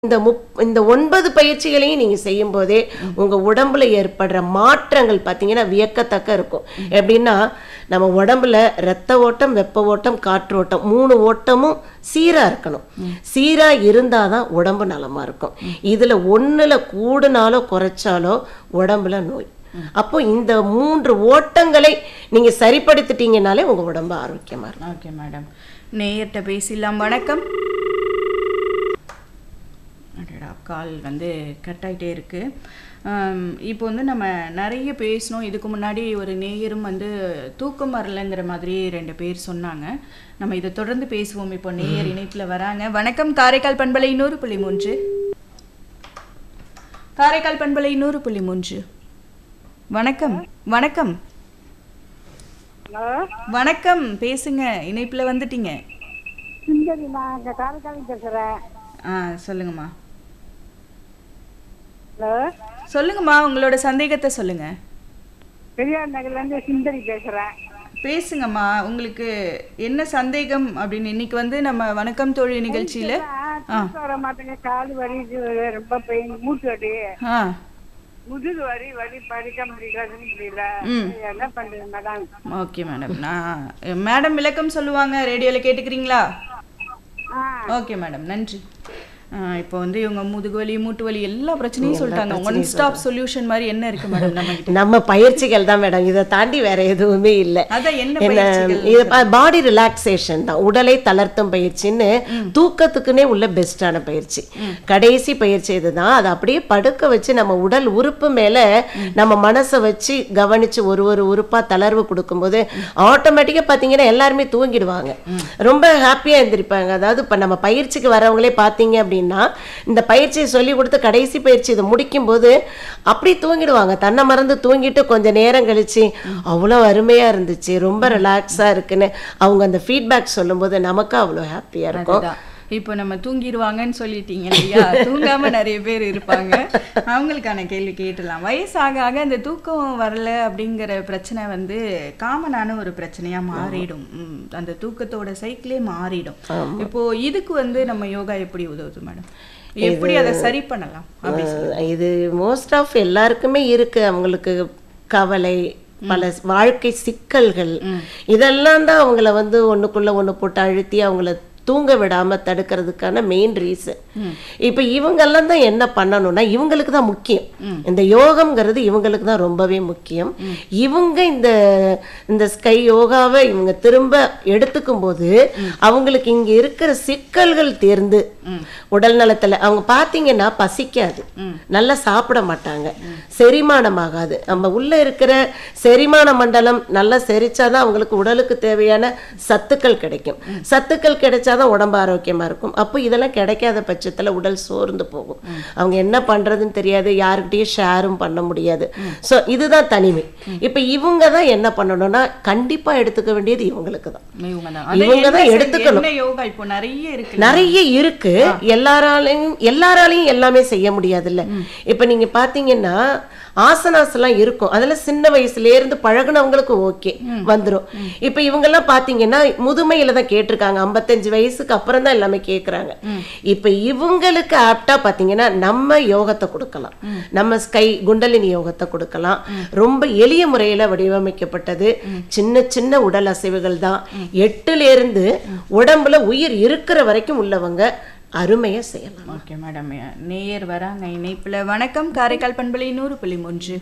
இந்த முப் இந்த ஒன்பது பயிற்சிகளையும் நீங்க செய்யும் போதே உங்க உடம்புல ஏற்படுற மாற்றங்கள் பார்த்தீங்கன்னா வியக்கத்தக்க இருக்கும் எப்படின்னா நம்ம உடம்புல ரத்த ஓட்டம் வெப்ப ஓட்டம் காற்று ஓட்டம் மூணு ஓட்டமும் சீரா இருக்கணும் சீரா இருந்தாதான் உடம்பு நலமா இருக்கும் இதுல ஒண்ணுல கூடுனாலோ குறைச்சாலோ உடம்புல நோய் அப்போ இந்த மூன்று ஓட்டங்களை நீங்க சரிப்படுத்திட்டீங்கனாலே உங்க உடம்பு ஆரோக்கியமா இருக்கும் ஓகே மேடம் நேயர்கிட்ட பேசிடலாம் வணக்கம் அடடா கால் வந்து கட் ஆகிட்டே இருக்கு ஆம், இப்போ வந்து நம்ம நிறைய பேசணும் இதுக்கு முன்னாடி ஒரு நேயரும் வந்து தூக்கம் வரலைங்கிற மாதிரி ரெண்டு பேர் சொன்னாங்க நம்ம இதை தொடர்ந்து பேசுவோம் இப்போ நேயர் இணைப்பில் வராங்க வணக்கம் காரைக்கால் பண்பலை நூறு புள்ளி மூன்று காரைக்கால் பண்பலை நூறு புள்ளி மூன்று வணக்கம் வணக்கம் ஹலோ வணக்கம் பேசுங்க இணைப்பில் வந்துட்டீங்க சுந்தரி நான் இங்கே காரைக்காலம் பேசுகிறேன் ஆ சொல்லுங்கம்மா ஹலோ சொல்லுங்கம்மா உங்களோட சந்தேகத்தை சொல்லுங்க பெரியார் நகர்லேருந்து சுந்தரி பேசுகிறேன் பேசுங்கம்மா உங்களுக்கு என்ன சந்தேகம் அப்படின்னு இன்னைக்கு வந்து நம்ம வணக்கம் தோழி நிகழ்ச்சியில தூக்கம் வர மாட்டேங்க கால் வலி இது ரொம்ப பெயின் மூட்டு வலி ஆ முதுகு வலி வலி படிக்க முடியல இது முடியல ம். என்ன பண்ணுறது மேடம் ஓகே மேடம் நான் மேடம் விளக்கம் சொல்லுவாங்க ரேடியோவில் கேட்டுக்கிறீங்களா ஆ ஓகே மேடம் நன்றி ஆ, இப்போ வந்து இவங்க முதுகு வலி மூட்டு வலி எல்லா பிரச்சனையும் சொல்லிட்டாங்க ஒன் ஸ்டாப் சொல்யூஷன் மாதிரி என்ன இருக்கு மேடம் நம்ம கிட்ட நம்ம பயிற்சிகள் தான் மேடம் இதை தாண்டி வேற எதுவுமே இல்லை அதான் என்ன என்ன பயிற்சிகள் இது பாடி ரிலாக்ஸேஷன் தான் உடலை தளர்த்தும் பயிற்சின்னு தூக்கத்துக்குன்னே உள்ள பெஸ்டான பயிற்சி கடைசி பயிற்சி இதுதான் அதை அப்படியே படுக்க வச்சு நம்ம உடல் உறுப்பு மேல நம்ம மனசை வச்சு கவனிச்சு ஒரு ஒரு உறுப்பா தளர்வு கொடுக்கும்போது ஆட்டோமேட்டிக்கா பாத்தீங்கன்னா எல்லாருமே தூங்கிடுவாங்க ரொம்ப ஹாப்பியா இருந்திருப்பாங்க அதாவது இப்ப நம்ம பயிற்சிக்கு வரவங்களே பாத்தீங்க அப்படின்னா இந்த பயிற்சியை சொல்லி கொடுத்து கடைசி பயிற்சி இதை முடிக்கும் போது அப்படி தூங்கிடுவாங்க தன்னை மறந்து தூங்கிட்டு கொஞ்ச நேரம் கழிச்சு அவ்வளோ அருமையா இருந்துச்சு ரொம்ப ரிலாக்ஸா இருக்குன்னு அவங்க அந்த ஃபீட்பேக் சொல்லும்போது நமக்கு அவ்வளோ ஹாப்பியா இருக்கும் அதுதான் இப்போ நம்ம தூங்கிடுவாங்கன்னு சொல்லிட்டீங்க இல்லையா தூங்காம நிறைய பேர் இருப்பாங்க அவங்களுக்கான கேள்வி கேட்டலாம் வயசாக ஆக அந்த தூக்கம் வரல அப்படிங்கிற பிரச்சனை வந்து காமனான ஒரு பிரச்சனையா மாறிடும் ம், அந்த தூக்கத்தோட சைக்கிளே மாறிடும் இப்போ இதுக்கு வந்து நம்ம யோகா எப்படி உதவுது மேடம் எப்படி அதை சரி பண்ணலாம் அப்படி அஹ் இது மோஸ்ட் ஆஃப் எல்லாருக்குமே இருக்கு அவங்களுக்கு கவலை பல வாழ்க்கை சிக்கல்கள் இதெல்லாம் தான் அவங்கள வந்து ஒண்ணுக்குள்ள ஒண்ணு போட்டு அழுத்தி அவங்கள தூங்க விடாம தடுக்கிறதுக்கான மெயின் ரீசன் இப்ப இவங்கெல்லாம் தான் என்ன பண்ணணும்னா இவங்களுக்கு தான் முக்கியம் இந்த யோகம்ங்கிறது இவங்களுக்கு தான் ரொம்பவே முக்கியம் இவங்க இந்த இந்த ஸ்கை யோகாவை இவங்க திரும்ப எடுத்துக்கும் போது அவங்களுக்கு இங்க இருக்கிற சிக்கல்கள் தேர்ந்து உடல் நலத்துல அவங்க பாத்தீங்கன்னா பசிக்காது நல்லா சாப்பிட மாட்டாங்க செரிமானம் ஆகாது நம்ம உள்ள இருக்கிற செரிமான மண்டலம் நல்லா செரிச்சாதான் அவங்களுக்கு உடலுக்கு தேவையான சத்துக்கள் கிடைக்கும் சத்துக்கள் கிடைச்சாதான் உடம்பு ஆரோக்கியமா இருக்கும் அப்போ இதெல்லாம் கிடைக்காத பட்சத்துல உடல் சோர்ந்து போகும் அவங்க என்ன பண்றதுன்னு தெரியாது யாருக்கிட்டயும் ஷேரும் பண்ண முடியாது சோ இதுதான் தனிமை இப்ப இவங்க தான் என்ன பண்ணணும்னா கண்டிப்பா எடுத்துக்க வேண்டியது இவங்களுக்கு தான் இவங்க தான் இவங்க தான் எடுத்துக்கணும். என்ன யோகா இப்போ நிறைய இருக்கு நிறைய இருக்கு எல்லாராலையும் எல்லாராலையும் எல்லாமே செய்ய முடியாதுல்ல இப்ப நீங்க பாத்தீங்கன்னா ஆசனாஸ் எல்லாம் இருக்கும் அதுல சின்ன வயசுல இருந்து பழகுனவங்களுக்கு ஓகே வந்துரும் இப்ப இவங்க எல்லாம் பாத்தீங்கன்னா முதுமையில தான் கேட்டிருக்காங்க 55 வயசுக்கு அப்புறம் தான் எல்லாமே கேக்குறாங்க இப்ப இவங்களுக்கு ஆப்டா பாத்தீங்கன்னா நம்ம யோகத்தை கொடுக்கலாம் நம்ம ஸ்கை குண்டலினி யோகத்தை கொடுக்கலாம் ரொம்ப எளிய முறையில வடிவமைக்கப்பட்டது சின்ன சின்ன உடல் அசைவுகள் தான் எட்டுல இருந்து உடம்புல உயிர் இருக்கிற வரைக்கும் உள்ளவங்க அருமையா செய்யலாம் ஓகே மேடம் நேயர் வராங்க இணைப்புல வணக்கம் காரைக்கால் பண்பலை நூறு புள்ளி மூன்று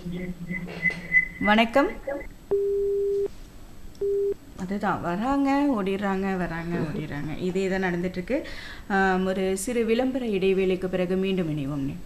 வணக்கம் அதுதான் வராங்க ஓடிடுறாங்க வராங்க ஓடிடுறாங்க இதே தான் நடந்துட்டு இருக்கு ஆம், ஒரு சிறு விளம்பர இடைவேளைக்கு பிறகு மீண்டும் இணைவோம் நீ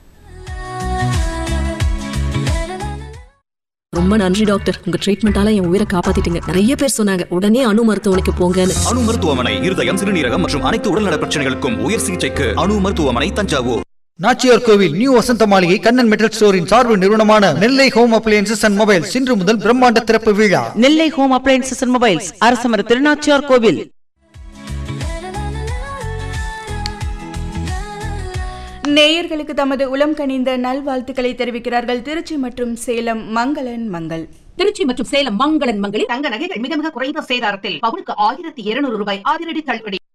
ரொம்ப நன்றி டாக்டர் உங்க ட்ரீட்மெண்டால என் உயிரை காப்பாத்திட்டீங்க நிறைய பேர் சொன்னாங்க உடனே அணு மருத்துவமனைக்கு போங்கன்னு அணு மருத்துவமனை இருதயம் சிறுநீரகம் மற்றும் அனைத்து உடல்நல பிரச்சனைகளுக்கும் உயர் சிகிச்சைக்கு அணு மருத்துவமனை தஞ்சாவூர் நாச்சியார் கோவில் நியூ வசந்த மாளிகை கண்ணன் மெட்டல் ஸ்டோரின் சார்பு நிறுவனமான Nellai home appliances and mobiles இன்று முதல் பிரம்மாண்ட திறப்பு விழா Nellai home appliances and mobiles அரசமர திருநாச்சியார் கோவில் நேயர்களுக்கு தமது உளம் கனிந்த நல்வாழ்த்துக்களை தெரிவிக்கிறார்கள் திருச்சி மற்றும் சேலம் மங்களன் மங்கள் திருச்சி மற்றும் சேலம் மங்களன் மங்களில் தங்க நகைகள் மிக மிக குறைந்த சேதாரத்தில் பவுனுக்கு ஆயிரத்தி இருநூறு ரூபாய் அதிரடி தள்ளுபடி